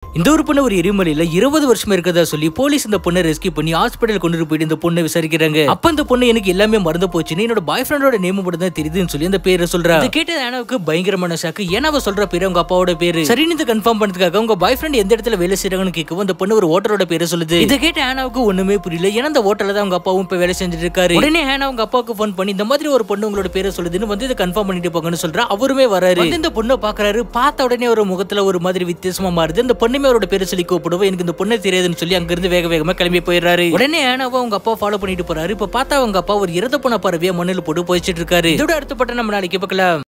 இந்த ஒரு பொண்ணு ஒரு எரிமலையில இருபது வருஷமா இருக்கதா சொல்லி போலீஸ் இந்த பொண்ணை ரெஸ்கியூ பண்ணி ஹாஸ்பிட்டல் கொண்டு போயிட்டு இந்த பொண்ணை விசாரிக்கிறாங்க அப்ப இந்த பொண்ணு எனக்கு எல்லாமே மறந்து போச்சுன்னு என்னோட பாய் ஃப்ரெண்டோட நேம் மட்டும் தான் தெரியுதுன்னு சொல்லி அந்த பேரை சொல்றா இதை கேட்ட ஆனாவுக்கு பயங்கரமான ஷாக்கு ஏன்னா அவ சொல்ற பேரு அவங்க அப்பாவோட பேரு சரின்னு இதை கன்ஃபார்ம் பண்ணதுக்காக உங்க பாய் ஃப்ரெண்ட் எந்த இடத்துல வேலை செய்யறாங்கன்னு கேட்கவும் அந்த பொண்ணு ஒரு ஓட்டரோட பேரை சொல்லுது இதை கேட்ட ஆனாவுக்கு ஒண்ணுமே புரியல ஏன்னா அந்த ஓட்டல தான் அவங்க அப்பாவும் இப்ப வேலை செஞ்சுட்டு இருக்காரு உடனே ஹேனா அவங்க அப்பாவுக்கு ஃபோன் பண்ணி இந்த மாதிரி ஒரு பொண்ணு உங்களோட பேரை சொல்லுதுன்னு வந்து இதை கன்ஃபார்ம் பண்ணிட்டு போங்கன்னு சொல்றா அவருமே வராரு வந்து இந்த பொண்ணை பாக்குறாரு பார்த்த உடனே ஒரு முகத்துல ஒரு மாதிரி வித்தியாசமா மாறுது இந்த பொண்ணுமே அவரோட பேரை சொல்லி கூப்பிடுவோம் எனக்கு இந்த பொண்ணு தெரியாதுன்னு சொல்லி அங்கிருந்து வேக வேகமா கிளம்பி போயிடுறாரு உடனே ஹேனாவை அவங்க அப்பா ஃபாலோ பண்ணிட்டு போறாரு இப்ப பார்த்தா அவங்க அப்பா ஒரு இறந்த போன பறவையா மண்ணில் போட்டு போயிச்சிட்டு இருக்காரு இதோட அடுத்த பட்டம் நம்ம நாளைக்கு பார்க்கலாம்